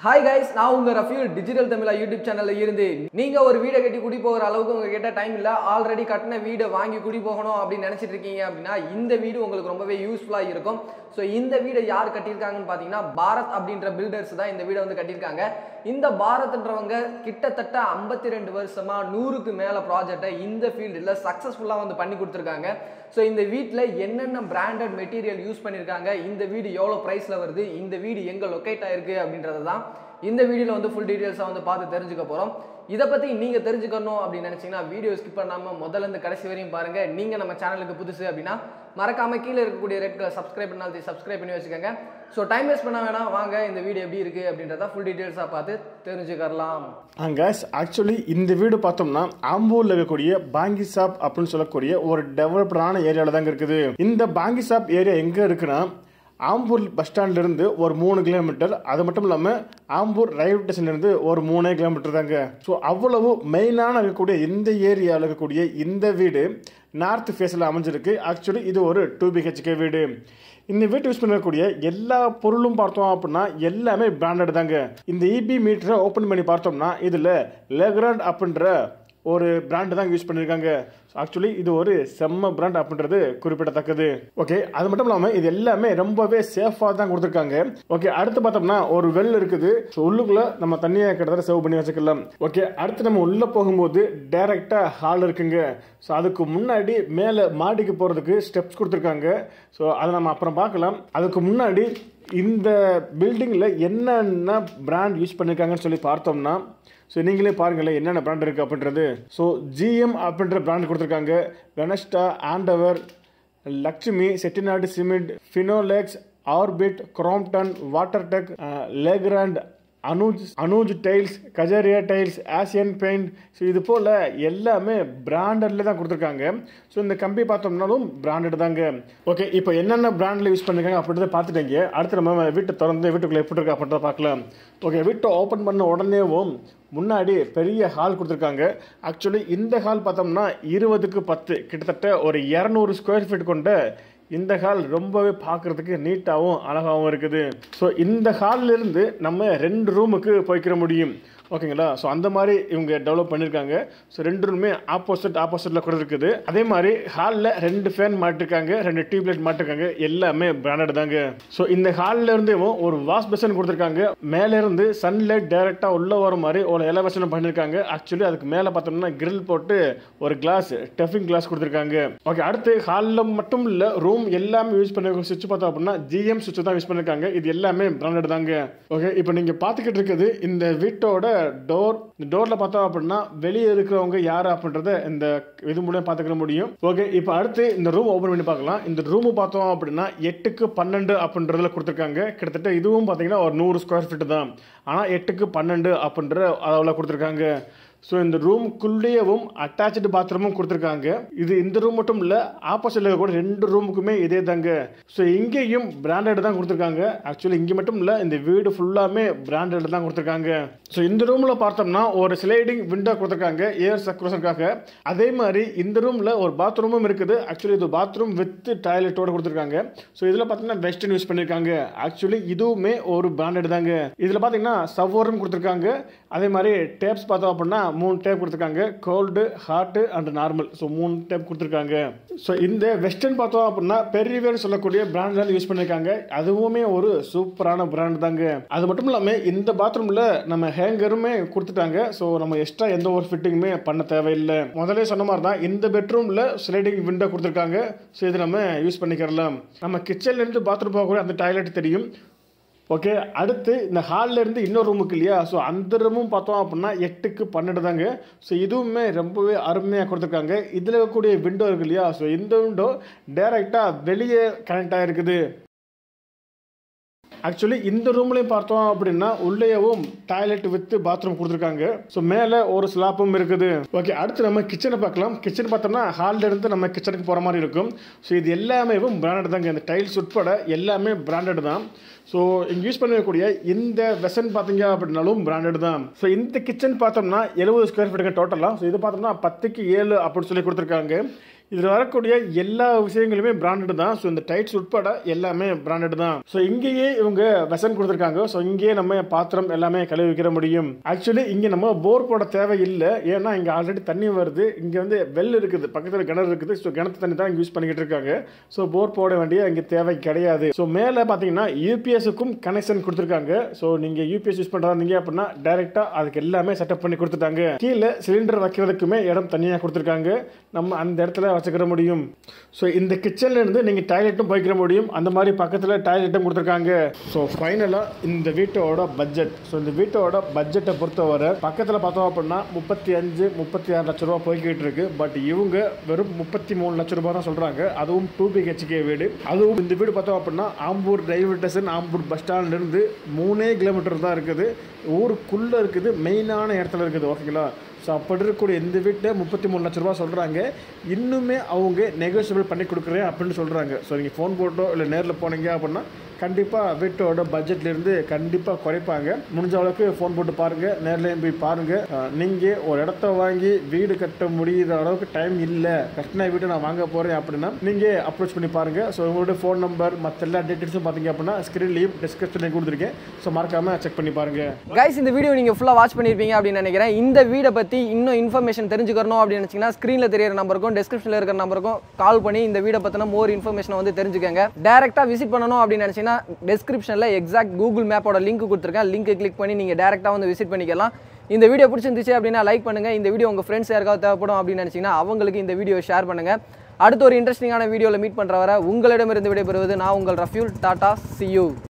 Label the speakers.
Speaker 1: hi guys நான் உங்க ரஃபியூல் digital தமிழா யூடியூப் சேனல்ல இருந்து நீங்க ஒரு வீடை கட்டி குடி போகிற அளவுக்கு உங்ககிட்ட டைம் இல்ல ஆல்ரெடி கட்டின வீடை வாங்கி குடி போகணும் அப்படின்னு நினைச்சிட்டு இருக்கீங்க அப்படின்னா இந்த வீடு உங்களுக்கு ரொம்பவே யூஸ்ஃபுல்லா இருக்கும் ஸோ இந்த வீடை யார் கட்டியிருக்காங்கன்னு பார்த்தீங்கன்னா பாரத் அப்படின்ற பில்டர்ஸ் தான் இந்த வீடை வந்து கட்டியிருக்காங்க இந்த பாரத்ன்றவங்க கிட்டத்தட்ட ஐம்பத்தி ரெண்டு வருஷமா நூறுக்கு மேல ப்ராஜெக்டை இந்த ஃபீல்டில் சக்ஸஸ்ஃபுல்லாக வந்து பண்ணி கொடுத்துருக்காங்க ஸோ இந்த வீட்டில் என்னென்ன பிராண்டட் மெட்டீரியல் யூஸ் பண்ணியிருக்காங்க இந்த வீடு எவ்வளோ ப்ரைஸில் வருது இந்த வீடு எங்கே லொக்கேட் ஆயிருக்கு அப்படின்றது தான் இந்த வீடியோவில் வந்து ஃபுல் டீட்டெயில்ஸாக வந்து பார்த்து தெரிஞ்சுக்க போகிறோம் இதை பற்றி நீங்கள் தெரிஞ்சுக்கணும் அப்படின்னு நினச்சிங்கன்னா வீடியோ ஸ்கிப் பண்ணாமல் முதல்ல இருந்து கடைசி வரையும் பாருங்கள் நீங்கள் நம்ம சேனலுக்கு புதுசு அப்படின்னா மறக்காமல் கீழே இருக்கக்கூடிய ரெட் கலர் சப்ஸ்கிரைப் பண்ணாலும் சப்ஸ்கிரைப் பண்ணி வச்சுக்கோங்க ஸோ டைம் வேஸ்ட் பண்ண வேணாம் வாங்க இந்த வீடியோ எப்படி இருக்குது அப்படின்றத ஃபுல் டீட்டெயில்ஸாக பார்த்து தெரிஞ்சுக்கலாம்
Speaker 2: கேஸ் ஆக்சுவலி இந்த வீடு பார்த்தோம்னா ஆம்பூர்ல இருக்கக்கூடிய பாங்கி ஷாப் அப்படின்னு சொல்லக்கூடிய ஒரு டெவலப்டான ஏரியாவில் தாங்க இருக்குது இந்த பாங்கி ஷாப் ஏரியா எங்கே இருக்குன்னா ஆம்பூர் பஸ் ஸ்டாண்ட்ல இருந்து ஒரு மூணு கிலோமீட்டர் அது மட்டும் இல்லாமல் ஆம்பூர் ரயில்வே ஸ்டேஷன்ல இருந்து ஒரு மூணே கிலோமீட்டர் தாங்க ஸோ அவ்வளவு மெயினான இருக்கக்கூடிய இந்த ஏரியாவில் இருக்கக்கூடிய இந்த வீடு நார்த் ஃபேஸில் அமைஞ்சிருக்கு ஆக்சுவலி இது ஒரு டூ பிஹெச்கே வீடு இந்த வீட்டு யூஸ் பண்ணக்கூடிய எல்லா பொருளும் பார்த்தோம் அப்படின்னா எல்லாமே பிராண்டட் தாங்க இந்த இபி மீட்டரை ஓப்பன் பண்ணி பார்த்தோம்னா இதில் லெக்ராண்ட் அப்படின்ற ஒரு பிராண்டு தான் யூஸ் பண்ணியிருக்காங்க ஆக்சுவலி இது ஒரு செம்ம பிராண்ட் அப்படின்றது குறிப்பிடத்தக்கது ஓகே அது மட்டும் இல்லாமல் இது எல்லாமே ரொம்பவே சேஃபாக தான் கொடுத்துருக்காங்க ஓகே அடுத்து பார்த்தோம்னா ஒரு வெல் இருக்குது ஸோ உள்ளுக்குள்ள நம்ம தண்ணியை கிட்டத்தட்ட சேவ் பண்ணி வச்சுக்கலாம் ஓகே அடுத்து நம்ம உள்ளே போகும்போது டைரெக்டாக ஹால் இருக்குங்க ஸோ அதுக்கு முன்னாடி மேலே மாடிக்கு போகிறதுக்கு ஸ்டெப்ஸ் கொடுத்துருக்காங்க ஸோ அதை நம்ம அப்புறம் பார்க்கலாம் அதுக்கு முன்னாடி இந்த பில்டிங்கில் என்னென்ன பிராண்ட் யூஸ் பண்ணியிருக்காங்கன்னு சொல்லி பார்த்தோம்னா ஸோ நீங்களே பாருங்களேன் என்னென்ன பிராண்ட் இருக்குது அப்படின்றது ஸோ ஜிஎம் அப்படின்ற பிராண்ட் கொடுத்துருக்காங்க வெனஸ்டா ஆண்டவர் Lakshmi Chettinad cement Finolex Orbit Crompton water tech Legrand Anuj Anuj tiles Kajaria tiles Asian paint so இது போல் எல்லாமே பிராண்டட்ல தான் கொடுத்துருக்காங்க ஸோ இந்த கம்பி பார்த்தோம்னாலும் பிராண்டட் தாங்க ஓகே இப்போ என்னென்ன பிராண்டில் யூஸ் பண்ணிருக்காங்க அப்படின்றத பார்த்துட்டீங்க அடுத்து நம்ம வீட்டை திறந்து வீட்டுக்குள்ளே எப்படி இருக்கு அப்படின்றத பார்க்கலாம் ஓகே வீட்டை ஓப்பன் பண்ண உடனேவும் முன்னாடி பெரிய ஹால் கொடுத்துருக்காங்க ஆக்சுவலி இந்த ஹால் பார்த்தோம்னா இருபதுக்கு பத்து கிட்டத்தட்ட ஒரு இரநூறு ஸ்கொயர் ஃபீட் கொண்ட இந்த ஹால் ரொம்பவே பார்க்குறதுக்கு நீட்டாகவும் அழகாகவும் இருக்குது ஸோ இந்த ஹால்ல இருந்து நம்ம ரெண்டு ரூமுக்கு போய்க்கிற முடியும் ஓகேங்களா ஸோ அந்த மாதிரி இவங்க டெவலப் பண்ணியிருக்காங்க ஸோ ரெண்டு ரூமே ஆப்போசிட் ஆப்போசிட்டில் கூட இருக்குது அதே மாதிரி ஹாலில் ரெண்டு ஃபேன் மாட்டிருக்காங்க ரெண்டு டியூப் லைட் மாட்டிருக்காங்க எல்லாமே பிராண்டட் தாங்க ஸோ இந்த ஹாலில் இருந்து ஒரு வாஷ் பேசன் கொடுத்துருக்காங்க மேலே இருந்து சன்லைட் டைரெக்டாக உள்ள வர மாதிரி ஒரு எலவேஷன் பண்ணியிருக்காங்க ஆக்சுவலி அதுக்கு மேலே பார்த்தோம்னா கிரில் போட்டு ஒரு கிளாஸ் டெஃபிங் கிளாஸ் கொடுத்துருக்காங்க ஓகே அடுத்து ஹாலில் மட்டும் இல்லை ரூம் எல்லாமே யூஸ் பண்ண சுவிட்ச் பார்த்தோம் அப்படின்னா ஜிஎம் சுவிட்ச் தான் யூஸ் பண்ணியிருக்காங்க இது எல்லாமே பிராண்டட் தாங்க ஓகே இப்போ நீங்கள் பார்த்துக்கிட்டு இருக்குது இந்த வீட்டோட டோர் இந்த டோரில் பார்த்தோம் அப்படின்னா வெளியே இருக்கிறவங்க யார் அப்படின்றத இந்த இது மூலியம் பார்த்துக்க முடியும் ஓகே இப்போ அடுத்து இந்த ரூம் ஓப்பன் பண்ணி பார்க்கலாம் இந்த ரூம் பார்த்தோம் அப்படின்னா எட்டுக்கு பன்னெண்டு அப்படின்றதுல கொடுத்துருக்காங்க கிட்டத்தட்ட இதுவும் பார்த்தீங்கன்னா ஒரு நூறு ஸ்கொயர் ஃபீட் தான் ஆனால் எட்டுக்கு பன்னெண்டு அப்படின்ற அளவில் கொடுத்துருக்காங்க ஸோ இந்த ரூம்குள்ளேயவும் அட்டாச்சு பாத்ரூமும் கொடுத்துருக்காங்க இது இந்த ரூம் மட்டும் இல்லை ஆப்போசிட்டில் கூட ரெண்டு ரூமுக்குமே இதே தாங்க ஸோ இங்கேயும் பிராண்டட் தான் கொடுத்துருக்காங்க ஆக்சுவலி இங்கே மட்டும் இல்லை இந்த வீடு ஃபுல்லாமே பிராண்டட் தான் கொடுத்துருக்காங்க ஸோ இந்த ரூமில் பார்த்தோம்னா ஒரு ஸ்லைடிங் விண்டோ கொடுத்துருக்காங்க ஏர் சர்க்குலேஷனுக்காக அதே மாதிரி இந்த ரூமில் ஒரு பாத்ரூமும் இருக்குது ஆக்சுவலி இது பாத்ரூம் வித் டாய்லெட்டோட கொடுத்துருக்காங்க ஸோ இதில் பார்த்தீங்கன்னா வெஸ்டர்ன் யூஸ் பண்ணியிருக்காங்க ஆக்சுவலி இதுவுமே ஒரு பிராண்டட் தாங்க இதில் பார்த்தீங்கன்னா சவ்வோரும் கொடுத்துருக்காங்க அதே மாதிரி டேப்ஸ் பார்த்தோம் அப்படின்னா மூணு டேப் கொடுத்துருக்காங்க cold hot and normal so மூணு டேப் கொடுத்துருக்காங்க ஸோ இந்த வெஸ்டர்ன் பார்த்தோம் அப்படின்னா பெரியவர் சொல்லக்கூடிய பிராண்ட்ல யூஸ் பண்ணியிருக்காங்க அதுவுமே ஒரு சூப்பரான பிராண்ட் தாங்க அது மட்டும் இல்லாமல் இந்த பாத்ரூமில் நம்ம ஹேங்கருமே கொடுத்துட்டாங்க ஸோ நம்ம எக்ஸ்ட்ரா எந்த ஒரு ஃபிட்டிங்குமே பண்ண தேவையில்லை முதல்ல சொன்ன மாதிரி தான் இந்த பெட்ரூமில் ஸ்லைடிங் விண்டோ கொடுத்துருக்காங்க ஸோ இது நம்ம யூஸ் பண்ணிக்கிறலாம் நம்ம கிச்சன்லேருந்து பாத்ரூம் போகக்கூடிய அந்த டாய்லெட் தெரியும் ஓகே அடுத்து இந்த ஹாலில் இருந்து இன்னொரு ரூமுக்கு இல்லையா ஸோ அந்த ரூமும் பார்த்தோம் அப்படின்னா எட்டுக்கு பன்னெண்டு தாங்க ஸோ இதுவுமே ரொம்பவே அருமையாக கொடுத்துருக்காங்க இதில் இருக்கக்கூடிய விண்டோ இருக்கு இல்லையா ஸோ இந்த விண்டோ டைரெக்டாக வெளியே கனெக்ட் ஆகிருக்குது ஆக்சுவலி இந்த ரூம்லையும் பார்த்தோம் அப்படின்னா உள்ளேயும் டாய்லெட் வித் பாத்ரூம் கொடுத்துருக்காங்க ஸோ மேலே ஒரு ஸ்லாப்பும் இருக்குது ஓகே அடுத்து நம்ம கிச்சனை பார்க்கலாம் கிச்சன் பார்த்தோம்னா ஹாலில் இருந்து நம்ம கிச்சனுக்கு போகிற மாதிரி இருக்கும் ஸோ இது எல்லாமே பிராண்டட் தாங்க இந்த டைல்ஸ் உட்பட எல்லாமே பிராண்டட் தான் ஸோ இங்கே யூஸ் பண்ணக்கூடிய இந்த வெசன் பார்த்தீங்க அப்படின்னாலும் பிராண்டட் தான் ஸோ இந்த கிச்சன் பார்த்தோம்னா எழுபது ஸ்கொயர் ஃபீட்டுங்க டோட்டலாக ஸோ இது பார்த்தோம்னா பத்துக்கு ஏழு அப்படின்னு சொல்லி கொடுத்துருக்காங்க இதில் வரக்கூடிய எல்லா விஷயங்களுமே பிராண்டட் தான் ஸோ இந்த டைட்ஸ் உட்பட எல்லாமே பிராண்டட் தான் ஸோ இங்கேயே இவங்க வெசன் கொடுத்துருக்காங்க ஸோ இங்கேயே நம்ம பாத்திரம் எல்லாமே கழுவி வைக்கிற முடியும் ஆக்சுவலி இங்கே நம்ம போர் போட தேவை இல்லை ஏன்னா இங்கே ஆல்ரெடி தண்ணி வருது இங்கே வந்து வெல் இருக்குது பக்கத்தில் கிணறு இருக்குது ஸோ கிணத்து தண்ணி தான் இங்கே யூஸ் பண்ணிக்கிட்டு இருக்காங்க ஸோ போர் போட வேண்டிய இங்கே தேவை கிடையாது ஸோ மேலே பார்த்தீங்கன்னா யூபிஎஸ்க்கும் கனெக்ஷன் கொடுத்துருக்காங்க ஸோ நீங்கள் யூபிஎஸ் யூஸ் பண்ணுறா இருந்தீங்க அப்படின்னா டைரெக்டாக அதுக்கு எல்லாமே செட்டப் பண்ணி கொடுத்துட்டாங்க கீழே சிலிண்டர் வைக்கிறதுக்குமே இடம் தனியாக கொடுத்துருக்காங்க நம்ம அந்த இடத்துல வச்சுக்கிற முடியும் ஸோ இந்த கிச்சன்ல இருந்து நீங்கள் டாய்லெட்டும் போய்க்கிற முடியும் அந்த மாதிரி பக்கத்தில் டாய்லெட்டும் கொடுத்துருக்காங்க ஸோ ஃபைனலாக இந்த வீட்டோட பட்ஜெட் ஸோ இந்த வீட்டோட பட்ஜெட்டை பொறுத்தவரை பக்கத்தில் பார்த்தோம் அப்படின்னா முப்பத்தி அஞ்சு முப்பத்தி ஆறு லட்ச ரூபா போய்கிட்டு இருக்கு பட் இவங்க வெறும் முப்பத்தி மூணு லட்ச ரூபா தான் சொல்கிறாங்க அதுவும் டூ பிஹெச்கே வீடு அதுவும் இந்த வீடு பார்த்தோம் அப்படின்னா Ambur railway station Ambur bus ஸ்டாண்ட்லேருந்து மூணே கிலோமீட்டர் தான் இருக்குது ஊருக்குள்ளே இருக்குது மெயினான இடத்துல இருக்குது ஓகேங்களா ஸோ அப்படி இருக்கக்கூடிய இந்த வீட்டில் முப்பத்தி மூணு லட்ச ரூபா சொல்கிறாங்க இன்னுமே அவங்க நெகோசியபிள் பண்ணி கொடுக்குறேன் அப்படின்னு சொல்கிறாங்க ஸோ நீங்கள் ஃபோன் போட்டோ இல்லை நேரில் போனீங்க அப்படின்னா கண்டிப்பாக வீட்டோட பட்ஜெட்லேருந்து கண்டிப்பாக குறைப்பாங்க முடிஞ்ச அளவுக்கு ஃபோன் போட்டு பாருங்கள் நேர்லேயும் போய் பாருங்கள் நீங்கள் ஒரு இடத்த வாங்கி வீடு கட்ட முடியிற அளவுக்கு டைம் இல்லை கட்டின வீட்டை நான் வாங்க போகிறேன் அப்படின்னா நீங்கள் அப்ரோச் பண்ணி பாருங்கள் ஸோ உங்களோட ஃபோன் நம்பர் மற்ற எல்லா டீட்டெயில்ஸும் பார்த்தீங்க அப்படின்னா ஸ்க்ரீன்லேயும் டிஸ்கிரிப்ஷன்லையும் கொடுத்துருக்கேன் ஸோ மறக்காமல் செக் பண்ணி பாருங்கள்
Speaker 1: கைஸ் இந்த வீடியோ நீங்கள் ஃபுல்லாக வாட்ச் பண்ணியிருப்பீங்க அப்படின்னு நினைக்கிறேன் இந்த வீடை பற்றி இன்னும் இன்ஃபர்மேஷன் தெரிஞ்சுக்கணும் அப்படின்னு நினச்சிங்கன்னா ஸ்க்ரீனில் தெரியிற நம்பருக்கும் டெஸ்கிரிப்ஷனில் இருக்கிற நம்பருக்கும் கால் பண்ணி இந்த வீடை பற்றின மோர் இன்ஃபர்மேஷனை வந்து தெரிஞ்சுக்கங்க டேரெக்டாக விசிட் பண்ணணும் அப்படின்னு நினச்சிங்கன்னா டெஸ்கிரிப்ஷனில் எக்ஸாக்ட் கூகுள் மேப்போட லிங்க் கொடுத்துருக்கேன் லிங்க் கிளிக் பண்ணி நீங்கள் டேரெக்டாக வந்து விசிட் பண்ணிக்கலாம் இந்த வீடியோ பிடிச்சிருந்துச்சு அப்படின்னா லைக் பண்ணுங்கள் இந்த வீடியோ உங்கள் ஃப்ரெண்ட்ஸ் யாருக்காவது தேவைப்படும் அப்படின்னு நினச்சிங்கன்னா அவங்களுக்கு இந்த வீடியோ ஷேர் பண்ணுங்கள் அடுத்த ஒரு இன்ட்ரெஸ்டிங்கான வீடியோவில் மீட் பண்ணுற வர உங்களிடமிருந்து விடைபெறுவது நான் உங்கள் ரஃப்யூல் டாடா சி யூ